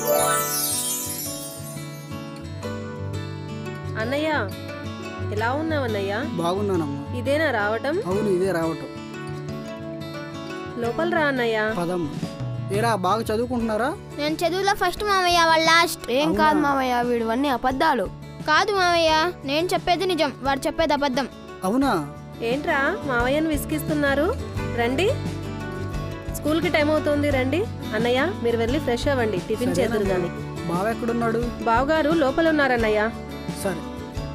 అన్నయ్య ఎలా ఉన్నావు అన్నయ్య బాగున్నానమ్మా ఇదేనా రావటం అవును ఇదే రావటం లోపల రా అన్నయ్య పదమ్మా ఏరా బాగా చదువుకుంటున్నారా నేను చదువులో ఫస్ట్ మామయ్య వాళ్ళ లాస్ట్ ఏం కాదు మామయ్య వీడివన్నీ అబద్ధాలు కాదు మామయ్య నేను చెప్పేది నిజం వాడు చెప్పేది అబద్ధం అవునా ఏంట్రా మావయ్యను విసిగిస్తున్నారు రండి స్కూల్కి టైం అవుతుంది రండి అన్నయ్య మీరు వెళ్ళి ఫ్రెష్ అవ్వండి టిఫిన్ చేద్దరు గాని బావ ఎక్కడున్నాడు బావగారు లోపల ఉన్నారన్నయ్య సరే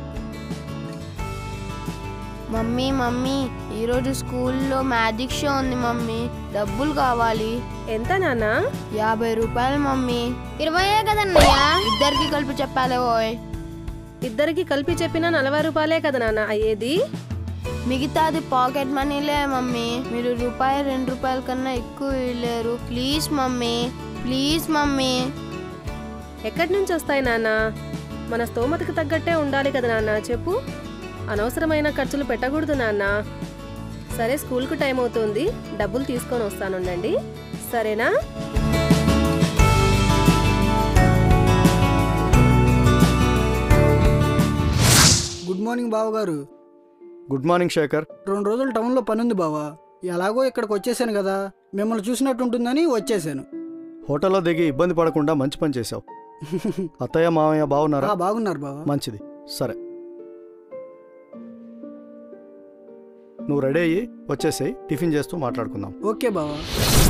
మమ్మీ మమ్మీ ఈరోజు స్కూల్లో మ్యాజిక్ షో ఉంది మమ్మీ డబ్బులు కావాలి ఎంత నాన్న యాభై రూపాయలు మమ్మీ ఇరవయే కదన్నయ్య ఇద్దరికి కలిపి చెప్పాలి ఓయ్ ఇద్దరికి కలిపి చెప్పినా నలభై రూపాయలే కదా నాన్న అయ్యేది మిగతాది పాకెట్ మనీలే మమ్మీ మీరు రూపాయి రెండు రూపాయల కన్నా ఎక్కువ ఇవ్వలేరు ప్లీజ్ మమ్మీ ప్లీజ్ మమ్మీ ఎక్కడి నుంచి వస్తాయి నాన్న మన స్తోమతకు తగ్గట్టే ఉండాలి కదా నాన్న చెప్పు అనవసరమైన ఖర్చులు పెట్టకూడదు నాన్న సరే స్కూల్కు టైం అవుతుంది డబ్బులు తీసుకొని వస్తానుండండి సరేనా గుడ్ మార్నింగ్ బావ గారు గుడ్ మార్నింగ్ శేఖర్ రెండు రోజులు టౌన్లో పని ఉంది బావా ఎలాగో ఇక్కడికి వచ్చేసాను కదా మిమ్మల్ని చూసినట్టు ఉంటుందని వచ్చేసాను హోటల్లో దిగి ఇబ్బంది పడకుండా మంచి పని చేశావు అత్తయ్య మామయ్య బాగున్నారా ఆ, బాగున్నారు బావా మంచిది సరే నువ్వు రెడీ అయ్యి వచ్చేసేయి టిఫిన్ చేస్తూ మాట్లాడుకుందాం ఓకే బావా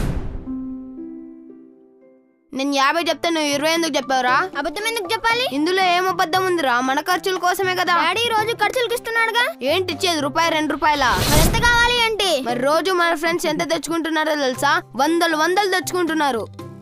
నేను యాభై చెప్తే నువ్వు ఇరవై ఎందుకు చెప్పావురా అబద్ధం ఎందుకు చెప్పాలి ఇందులో ఏం అబద్ధం ఉందిరా మన ఖర్చుల కోసమే కదా డాడీ రోజు ఖర్చులకు ఇస్తున్నాడుగా ఏంటి ఇచ్చేది రూపాయి రెండు రూపాయల మరి ఎంత కావాలి ఏంటి మరి రోజు మన ఫ్రెండ్స్ ఎంత తెచ్చుకుంటున్నారో తెలుసా వందలు వందలు తెచ్చుకుంటున్నారు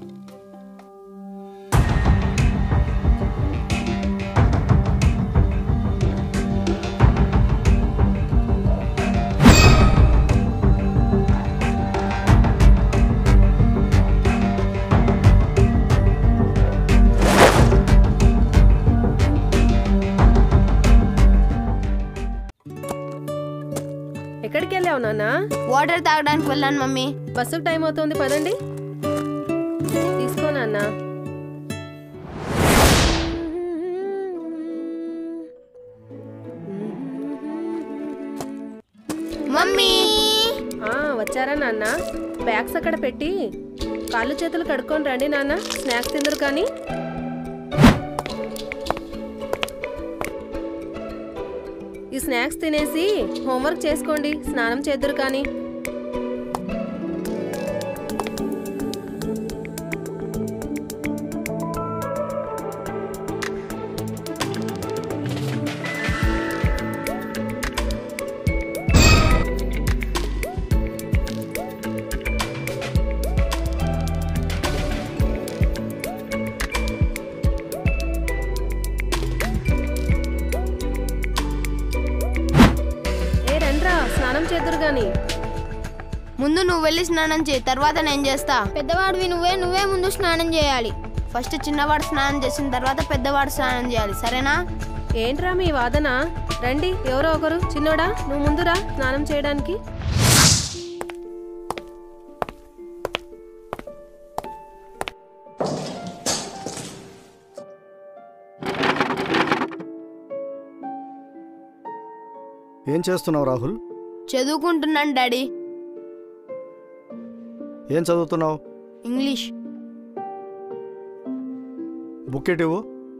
ఎక్కడికి వెళ్ళావు నాన్న వాటర్ తాగడానికి వెళ్ళాను మమ్మీ బస్సుకు టైం అవుతుంది పదండి తీసుకో నాన్న మమ్మీ ఆ, వచ్చారా నాన్న బ్యాగ్స్ అక్కడ పెట్టి కాళ్ళు చేతులు కడుక్కొని రండి నాన్న స్నాక్స్ తిందరు కానీ ఈ స్నాక్స్ తినేసి హోంవర్క్ చేసుకోండి స్నానం చేద్దరు కానీ ఏ రండ్రా స్నానం చేద్దరు కానీ ముందు నువ్వు వెళ్ళి స్నానం చేయి తర్వాత నేను చేస్తా పెద్దవాడివి నువ్వే నువ్వే ముందు స్నానం చేయాలి ఫస్ట్ చిన్నవాడు స్నానం చేసిన తర్వాత పెద్దవాడు స్నానం చేయాలి సరేనా ఏంట్రా మీ వాదన రండి ఎవరో ఒకరు చిన్నోడా నువ్వు ముందురా స్నానం చేయడానికి ఏం చేస్తున్నావు రాహుల్ చదువుకుంటున్నాను డాడీ ఏం చదువుతున్నావు ఇంగ్లీష్ బుక్ ఇవ్వు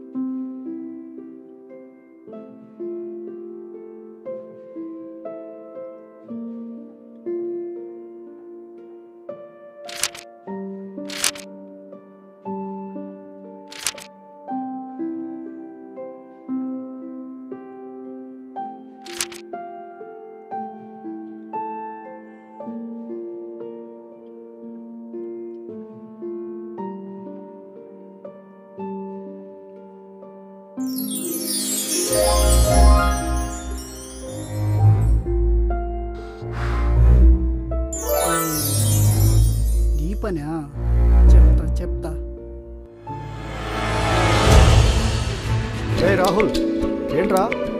ఈ పనా చెప్తా చెప్తా రే రాహుల్ ఏంట్రా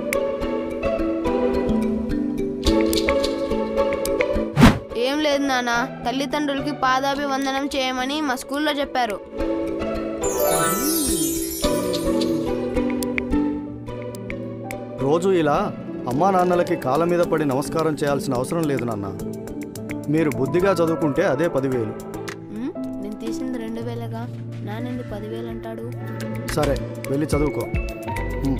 ఏం లేదు నాన్న తల్లిదండ్రులకి పాదాభివందనం చేయమని మా స్కూల్లో చెప్పారు రోజు ఇలా అమ్మా నాన్నలకి కాళ్ళ మీద పడి నమస్కారం చేయాల్సిన అవసరం లేదు నాన్న మీరు బుద్ధిగా చదువుకుంటే అదే పదివేలు ఉమ్, నేను తీసింది రెండు వేలగా నాన్నెందు పదివేలు అంటాడు సరే వెళ్ళి చదువుకో ఉమ్.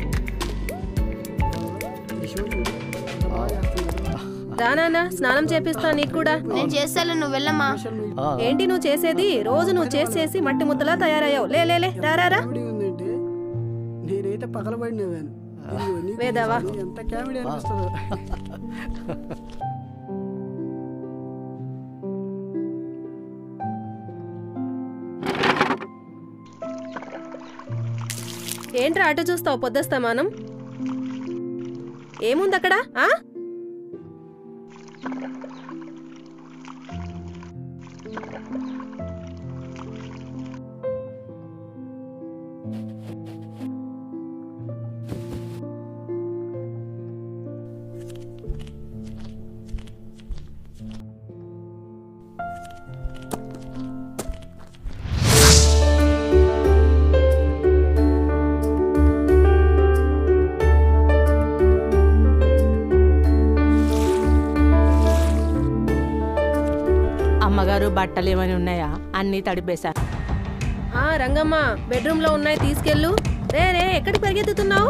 కిషోర్ చూడు, ఎంత బాగా చేస్తున్నాడు. రా నాన్న స్నానం చేపిస్తా నీకు కూడా నేను చేస్తాను నువ్వు వెళ్ళమ్మా ఆ, ఏంటి నువ్వు చేసేది రోజు నువ్వు చేసి చేసి మట్టి ముద్దలా తయారయ్యావు లే లే లే రా రా రా కామెడీ ఉందంటే నేనైతే పగలబడినవాను ఇదిగో నీకు వేదావా? చూసాను, ఎంత కామెడీ అనిపిస్తుందో ఏంట్రా అటు చూస్తావు పొద్దస్తమానం ఏముంది అక్కడ ఆ అమ్మగారు బట్టలు ఏమైనా ఉన్నాయా అన్నీ తడిపేశా ఆ రంగమ్మ బెడ్రూమ్ లో ఉన్నాయి తీసుకెళ్ళు రే రే ఎక్కడికి పరిగెత్తుతున్నావు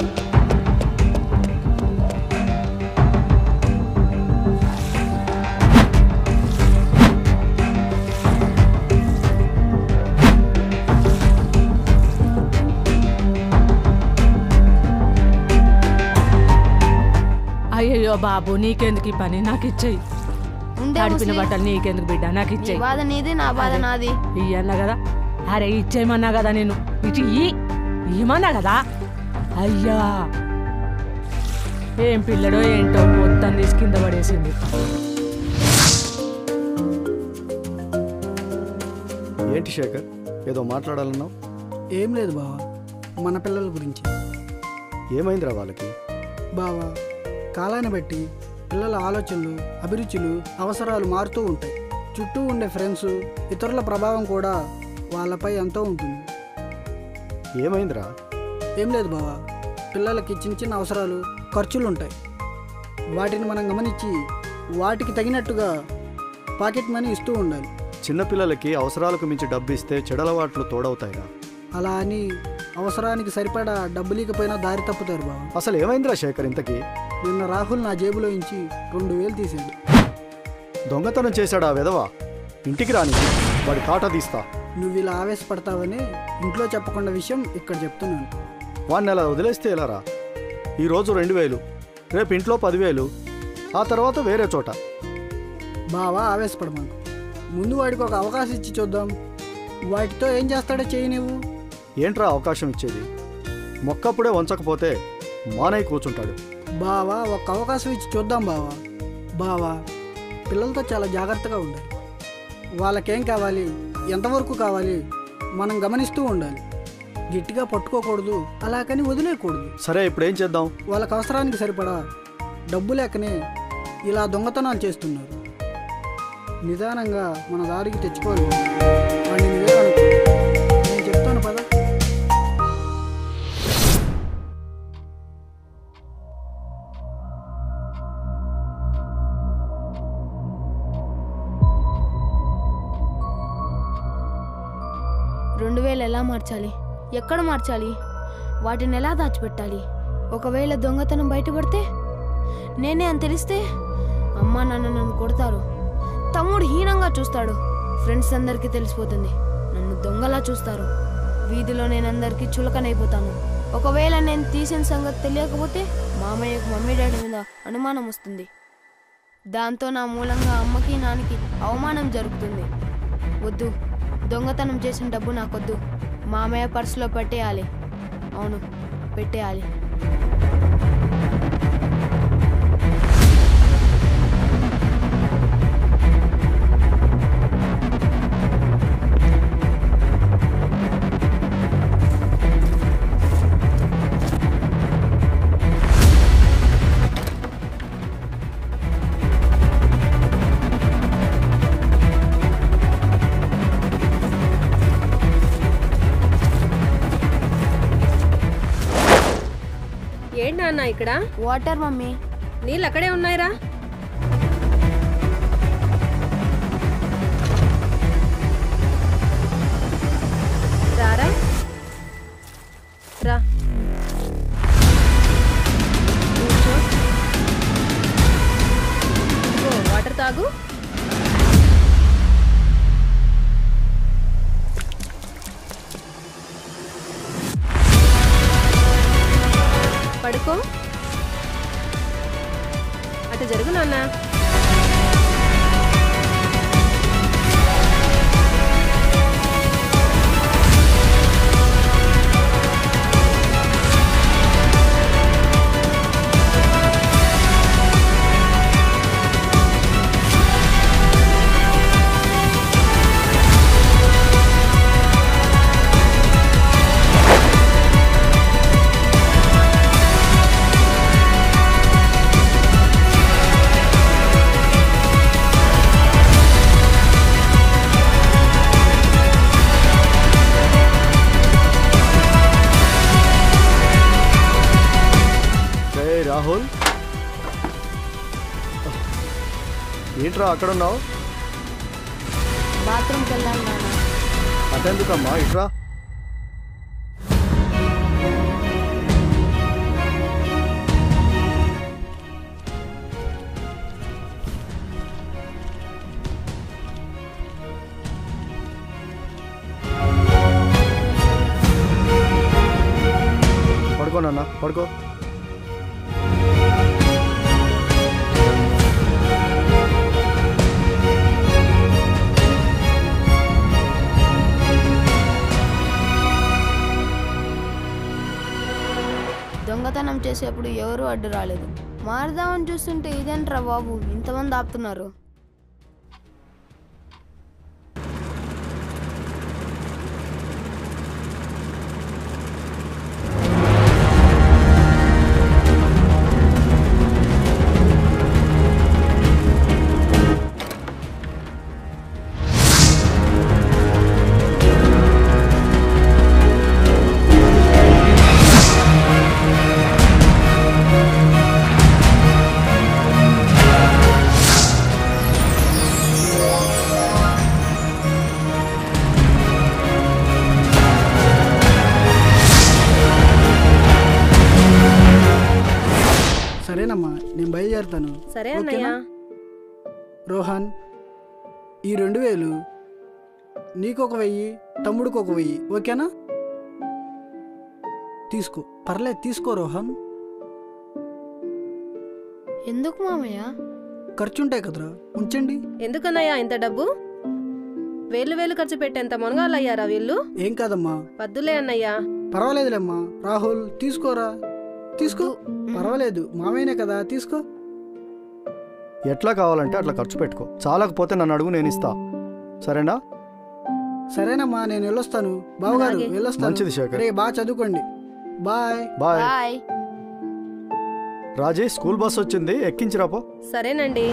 అయ్యయ్యో బాబు నీకెందుకు ఈ పని నాకు ఇచ్చేయి ఉండే తడిపిన ముస్లిం. బట్టలు నీకెందుకు బిడ్డ నాకు నీ ఇచ్చేయి బాధ నీది నా బాధ నాది ఇయ్యన్నా కదా అరే ఇచ్చేయమన్నా కదా నేను ఇటు ఇయ్యి ఇయ్యమన్నా కదా అయ్యా ఏం పిల్లడో ఏంటో మొత్తం తీసి కింద పడేసింది ఏంటి శేఖర్ ఏదో మాట్లాడాలన్నావు ఏం లేదు బావా మన పిల్లల గురించి ఏమైందిరా వాళ్ళకి బావా కాలాన్ని బట్టి పిల్లల ఆలోచనలు అభిరుచులు అవసరాలు మారుతూ ఉంటాయి చుట్టూ ఉండే ఫ్రెండ్స్ ఇతరుల ప్రభావం కూడా వాళ్ళపై ఎంతో ఉంటుంది ఏమైందిరా ఏం లేదు బావా పిల్లలకి చిన్న చిన్న అవసరాలు ఖర్చులు ఉంటాయి వాటిని మనం గమనించి వాటికి తగినట్టుగా పాకెట్ మనీ ఇస్తూ ఉండాలి చిన్నపిల్లలకి అవసరాలకు మించి డబ్బు ఇస్తే చెడలవాట్లు తోడవుతాయిరా అలా అని అవసరానికి సరిపడా డబ్బు లేకపోయినా దారి తప్పుతారు బావా అసలు ఏమైందిరా శేఖర్ ఇంతకీ నిన్న రాహుల్ నా జేబులో నుంచి రెండు వేలు తీసాడు దొంగతనం చేశాడా విధవా ఇంటికి రాని వాడి కాట తీస్తా నువ్వు ఇలా ఆవేశపడతావని ఇంట్లో చెప్పకుండా విషయం ఇక్కడ చెప్తున్నాను వాడిని అలా వదిలేస్తే ఎలారా ఈరోజు రెండు వేలు రేపు ఇంట్లో పదివేలు ఆ తర్వాత వేరే చోట బావా ఆవేశపడమాకు ముందు వాడికి ఒక అవకాశం ఇచ్చి చూద్దాం వాటితో ఏం చేస్తాడో చేయి నువ్వు ఏంట్రా అవకాశం ఇచ్చేది మొక్కప్పుడే వంచకపోతే మానయ్య కూర్చుంటాడు బావా ఒక అవకాశం ఇచ్చి చూద్దాం బావా బావా పిల్లలతో చాలా జాగ్రత్తగా ఉండాలి వాళ్ళకేం కావాలి ఎంతవరకు కావాలి మనం గమనిస్తూ ఉండాలి గట్టిగా పట్టుకోకూడదు అలాగని వదిలేయకూడదు సరే ఇప్పుడు ఏం చేద్దాం వాళ్ళకి అవసరానికి సరిపడా డబ్బు లేకనే ఇలా దొంగతనాలు చేస్తున్నారు నిదానంగా మన దారికి తెచ్చుకోవాలి వాడిని నువ్వే అనుకో. నేను చెప్తాను పద రెండు వేలు ఎలా మార్చాలి ఎక్కడ మార్చాలి వాటిని ఎలా దాచిపెట్టాలి ఒకవేళ దొంగతనం బయటపడితే నేనే అని తెలిస్తే అమ్మా నాన్న నన్ను కొడతారు తమ్ముడు హీనంగా చూస్తాడు ఫ్రెండ్స్ అందరికీ తెలిసిపోతుంది నన్ను దొంగలా చూస్తారు వీధిలో నేను అందరికీ చులకనైపోతాను ఒకవేళ నేను తీసిన సంగతి తెలియకపోతే మామయ్యకు మమ్మీ డాడీ మీద అనుమానం వస్తుంది దాంతో నా మూలంగా అమ్మకి నాన్నకి అవమానం జరుగుతుంది వద్దు దొంగతనం చేసిన డబ్బు నాకొద్దు మామయ్య పర్సులో పెట్టేయాలి అవును పెట్టేయాలి నాన్న ఇక్కడ వాటర్ మమ్మీ నీళ్ళు అక్కడే ఉన్నాయిరా రారా రా కూర్చో. ఇదిగో, వాటర్ తాగు పడుకో అటు జరుగు నాన్న రే రాహుల్ ఏంట్రా అక్కడ ఉన్నావు బాత్రూమ్కి వెళ్ళాలి నాన్న అటెందుకమ్మా ఇట్రా పడుకో నాన్న పడుకో దొంగతనం చేసేప్పుడు ఎవరు అడ్డు రాలేదు మారదామని చూస్తుంటే ఇదేంట్రా బాబు ఇంతమంది ఆపుతున్నారు సరేనమ్మా నేను బయలుదేరుతాను సరే అన్నయ్య ఓకేనా? రోహన్ ఈ రెండు వేలు నీకొక వెయ్యి తమ్ముడికి ఒక వెయ్యి ఓకేనా తీసుకో పర్లేదు తీసుకో రోహన్ ఎందుకు మామయ్య ఖర్చుంటాయి కదరా ఉంచండి ఎందుకన్నయ్యా ఇంత డబ్బు వేలు వేలు ఖర్చు పెట్టేంత మునగాలయ్యారా వీళ్ళు ఏం కాదమ్మా వద్దులే అన్నయ్యా పర్వాలేదులేమ్మా రాహుల్ తీసుకోరా తీసుకో పర్వాలేదు మామయ్యనే కదా తీసుకో ఎట్లా కావాలంటే అట్లా ఖర్చు పెట్టుకో చాలకపోతే నన్ను అడుగు నేను ఇస్తా సరేనా సరేనమ్మా నేను వెళ్ళొస్తాను బావగారు అలాగే. వెళ్ళొస్తాను మంచిది శేఖర్. రే బాగా చదువుకోండి bye bye bye Raji school bus వచ్చింది ఎక్కించిరాపో సరేనండి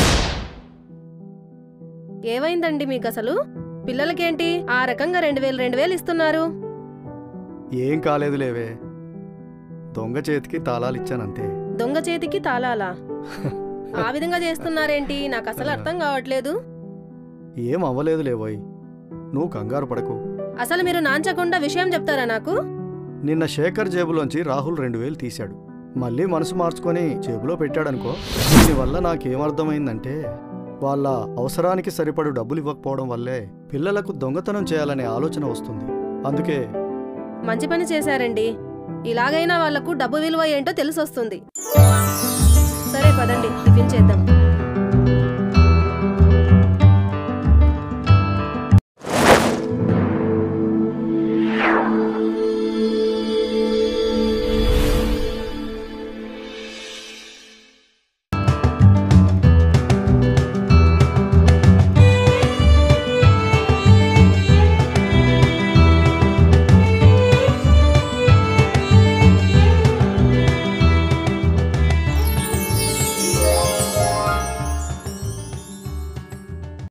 ఏమైందండి మీకు అసలు పిల్లలకేంటి ఆ రకంగా రెండు వేలు రెండు వేలు ఇస్తున్నారు ఏం కాలేదు లేవే దొంగ చేతికి తాళాలు ఇచ్చానంతే దొంగ చేతికి తాళాలా ఆ విధంగా చేస్తున్నారేంటి నాకు అసలు అర్థం కావట్లేదు ఏం అవ్వలేదు లేవోయ్ నువ్వు కంగారు పడకు అసలు మీరు నాంచకుండా విషయం చెప్తారా నాకు నిన్న శేఖర్ జేబులోంచి రాహుల్ రెండు వేలు తీశాడు మళ్ళీ మనసు మార్చుకొని జేబులో పెట్టాడనుకో దీనివల్ల నాకేమర్థమైందంటే వాళ్ళ అవసరానికి సరిపడు డబ్బులు ఇవ్వకపోవడం వల్లే పిల్లలకు దొంగతనం చేయాలనే ఆలోచన వస్తుంది అందుకే మంచి పని చేశారండి ఇలాగైనా వాళ్లకు డబ్బు విలువ ఏంటో తెలిసొస్తుంది సరే పదండి టిఫిన్ చేద్దాం